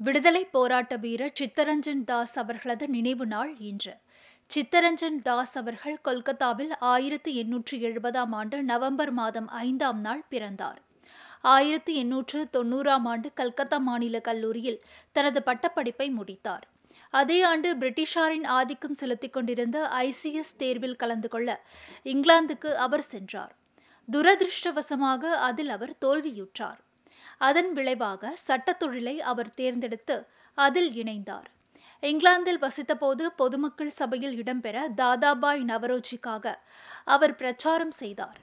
விடுதலை போராட்ட வீரர் சித்தரஞ்சன் தாஸ் அவர்களது நினைவு நாள் இன்று சித்தரஞ்சன் தாஸ் அவர்கள் கொல்கத்தாவில் ஆயிரத்தி எண்ணூற்று எழுபதாம் ஆண்டு நவம்பர் மாதம் ஐந்தாம் நாள் பிறந்தார் ஆயிரத்தி எண்ணூற்று தொண்ணூறாம் ஆண்டு கல்கத்தா மாநில கல்லூரியில் தனது பட்டப்படிப்பை முடித்தார் அதே ஆண்டு பிரிட்டிஷாரின் ஆதிக்கம் செலுத்திக் கொண்டிருந்த ஐசிஎஸ் தேர்வில் கலந்து கொள்ள இங்கிலாந்துக்கு அவர் சென்றார் துரதிருஷ்டவசமாக அதில் அவர் தோல்வியுற்றார் அதன் விளைவாக சட்டத் தொழிலை அவர் தேர்ந்தெடுத்து அதில் இணைந்தார் இங்கிலாந்தில் வசித்தபோது பொதுமக்கள் சபையில் இடம்பெற தாதாபாய் நவரோஜிக்காக அவர் பிரச்சாரம் செய்தார்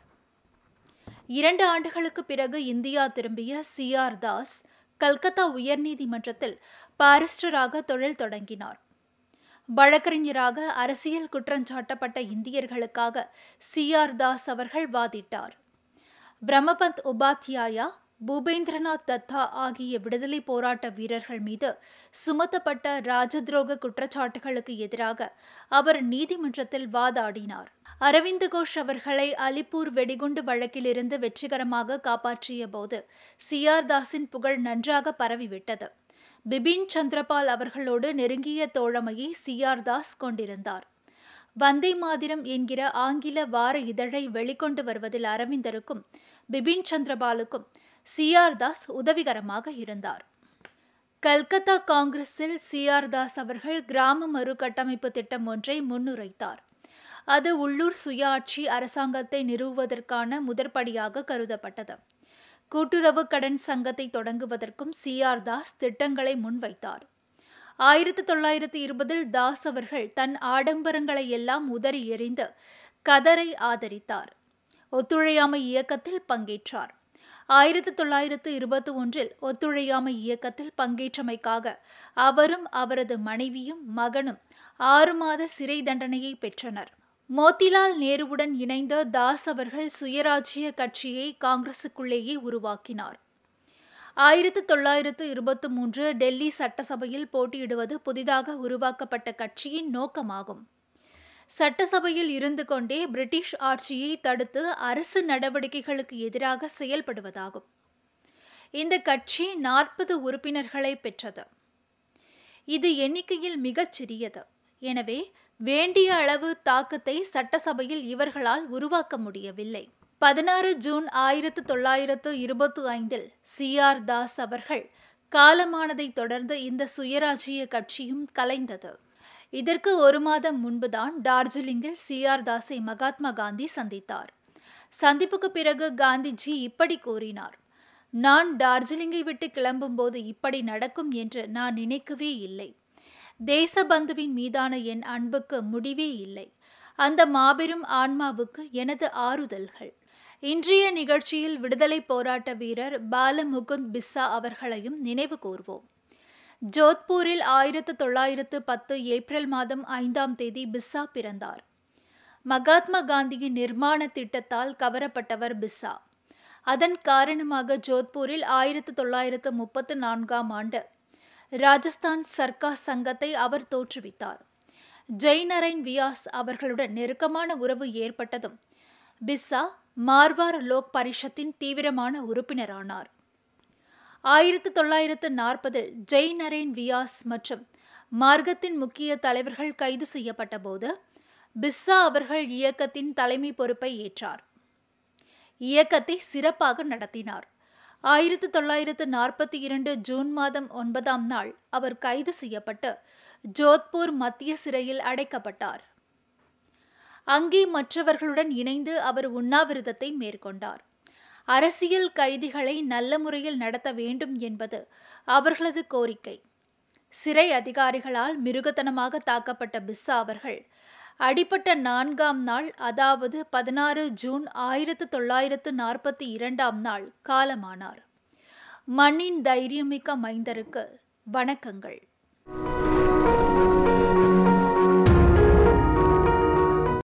இரண்டு ஆண்டுகளுக்கு பிறகு இந்தியா திரும்பிய சி ஆர் தாஸ் கல்கத்தா உயர்நீதிமன்றத்தில் பாரிஸ்டராக தொழில் தொடங்கினார் வழக்கறிஞராக அரசியல் குற்றஞ்சாட்டப்பட்ட இந்தியர்களுக்காக சி ஆர் தாஸ் அவர்கள் வாதிட்டார் பிரம்மபந்த் உபாத்யாயா பூபேந்திரநாத் தத்தா ஆகிய விடுதலை போராட்ட வீரர்கள் மீது சுமத்தப்பட்ட ராஜதுரோக குற்றச்சாட்டுகளுக்கு எதிராக அவர் நீதிமன்றத்தில் வாதாடினார் அரவிந்த் கோஷ் அவர்களை அலிப்பூர் வெடிகுண்டு வழக்கிலிருந்து வெற்றிகரமாக காப்பாற்றிய போது சி ஆர் தாஸின் புகழ் நன்றாக பரவிவிட்டது பிபின் சந்திரபால் அவர்களோடு நெருங்கிய தோழமையை சி ஆர் தாஸ் கொண்டிருந்தார் வந்தே மாதிரம் என்கிற ஆங்கில வார இதழை வெளிக்கொண்டு வருவதில் அரவிந்தருக்கும் பிபின் சந்திரபாலுக்கும் சி ஆர் தாஸ் உதவிகரமாக இருந்தார் கல்கத்தா காங்கிரஸில் சி ஆர் தாஸ் அவர்கள் கிராம மறுகட்டமைப்பு திட்டம் ஒன்றை முன்னுரைத்தார் அது உள்ளூர் சுயாட்சி அரசாங்கத்தை நிறுவுவதற்கான முதற்படியாக கருதப்பட்டது கூட்டுறவு கடன் சங்கத்தை தொடங்குவதற்கும் சி ஆர் தாஸ் திட்டங்களை முன்வைத்தார் ஆயிரத்தி தொள்ளாயிரத்தி இருபதில் தாஸ் அவர்கள் தன் ஆடம்பரங்களை எல்லாம் உதறி எறிந்து கதரை ஆதரித்தார் ஒத்துழையாமை இயக்கத்தில் பங்கேற்றார் ஆயிரத்தி தொள்ளாயிரத்து இருபத்தி ஒன்றில் ஒத்துழையாமை இயக்கத்தில் பங்கேற்றமைக்காக அவரும் அவரது மனைவியும் மகனும் ஆறு மாத சிறை தண்டனையை பெற்றனர் மோத்திலால் நேருவுடன் இணைந்த தாஸ் அவர்கள் சுயராஜ்ய கட்சியை காங்கிரசுக்குள்ளேயே உருவாக்கினார் ஆயிரத்தி தொள்ளாயிரத்து இருபத்தி மூன்று டெல்லி சட்டசபையில் போட்டியிடுவது புதிதாக உருவாக்கப்பட்ட கட்சியின் நோக்கமாகும் சட்டசபையில் இருந்து கொண்டே பிரிட்டிஷ் ஆட்சியை தடுத்து அரசு நடவடிக்கைகளுக்கு எதிராக செயல்படுவதாகும் இந்த கட்சி நாற்பது உறுப்பினர்களை பெற்றது இது எண்ணிக்கையில் மிகச் சிறியது எனவே வேண்டிய அளவு தாக்கத்தை சட்டசபையில் இவர்களால் உருவாக்க முடியவில்லை பதினாறு ஜூன் ஆயிரத்து தொள்ளாயிரத்து இருபத்தி ஐந்தில் சி ஆர் தாஸ் அவர்கள் காலமானதைத் தொடர்ந்து இந்த சுயராஜ்ய கட்சியும் கலைந்தது இதற்கு ஒரு மாதம் முன்புதான் டார்ஜிலிங்கில் சி ஆர் தாஸை மகாத்மா காந்தி சந்தித்தார் சந்திப்புக்கு பிறகு காந்திஜி இப்படி கூறினார் நான் டார்ஜிலிங்கை விட்டு கிளம்பும்போது இப்படி நடக்கும் என்று நான் நினைக்கவே இல்லை தேசபந்துவின் மீதான என் அன்புக்கு முடிவே இல்லை அந்த மாபெரும் ஆன்மாவுக்கு எனது ஆறுதல்கள் இன்றைய நிகழ்ச்சியில் விடுதலை போராட்ட வீரர் பாலமுகுந்த் பிஸ்ஸா அவர்களையும் நினைவு கூர்வோம் ஜோத்பூரில் ஆயிரத்து தொள்ளாயிரத்து பத்து ஏப்ரல் மாதம் ஐந்தாம் தேதி பிஸ்ஸா பிறந்தார் மகாத்மா காந்தியின் நிர்மாண திட்டத்தால் கவரப்பட்டவர் பிஸ்ஸா அதன் காரணமாக ஜோத்பூரில் ஆயிரத்து தொள்ளாயிரத்து முப்பத்து நான்காம் ஆண்டு ராஜஸ்தான் சர்க்கார் சங்கத்தை அவர் தோற்றுவித்தார் ஜெய்நரைன் வியாஸ் அவர்களுடன் நெருக்கமான உறவு ஏற்பட்டதும் பிஸ்ஸா மார்வார் லோக் பரிஷத்தின் தீவிரமான உறுப்பினரானார் ஆயிரத்து தொள்ளாயிரத்து நாற்பதில் ஜெய் நரேன் வியாஸ் மற்றும் மார்க்கத்தின் முக்கிய தலைவர்கள் கைது செய்யப்பட்ட போது பிஸ்ஸா அவர்கள் இயக்கத்தின் தலைமை பொறுப்பை ஏற்றார் இயக்கத்தை சிறப்பாக நடத்தினார் ஆயிரத்து தொள்ளாயிரத்து நாற்பத்தி இரண்டு ஜூன் மாதம் ஒன்பதாம் நாள் அவர் கைது செய்யப்பட்டு ஜோத்பூர் மத்திய சிறையில் அடைக்கப்பட்டார் அங்கே மற்றவர்களுடன் இணைந்து அவர் உண்ணாவிரதத்தை மேற்கொண்டார் அரசியல் கைதிகளை நல்ல முறையில் நடத்த வேண்டும் என்பது அவர்களது கோரிக்கை சிறை அதிகாரிகளால் மிருகத்தனமாக தாக்கப்பட்ட பிஸ்ஸா அவர்கள் அடிப்பட்ட நான்காம் நாள் அதாவது பதினாறு ஜூன் ஆயிரத்து தொள்ளாயிரத்து நாற்பத்தி இரண்டாம் நாள் காலமானார் மண்ணின் தைரியமிக்க மைந்தருக்கு வணக்கங்கள்